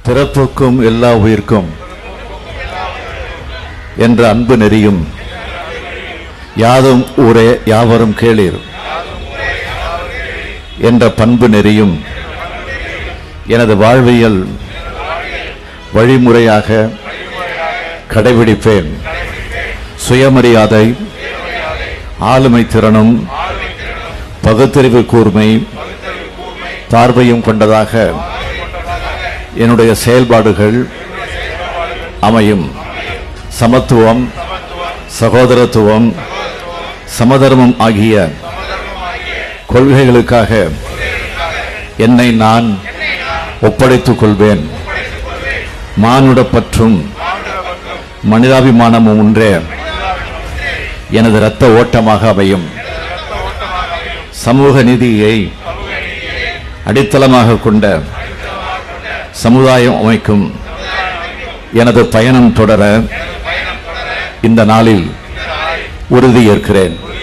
பிறப்புக்கும் எல்லா உயிர்க்கும் என்ற அன்பு நெறியும் யாதும் ஊரே யாவரும் கேளீர் என்ற பண்பு நெறியும் எனது வாழ்வியல் வழிமுறையாக கடைபிடிப்பேன் சுயமரியாதை ஆளுமை திறனும் பகுத்தறிவு கூர்மை பார்வையும் கொண்டதாக என்னுடைய செயல்பாடுகள் அமையும் சமத்துவம் சகோதரத்துவம் சமதர்மம் ஆகிய கொள்கைகளுக்காக என்னை நான் ஒப்படைத்துக் கொள்வேன் மானுட பற்றும் மனிதாபிமானமும் ஒன்றே எனது இரத்த ஓட்டமாக அமையும் சமூக நீதியை அடித்தளமாக கொண்ட சமுதாயம் அமைக்கும் எனது பயணம் தொடர இந்த நாளில் உறுதியேற்கிறேன்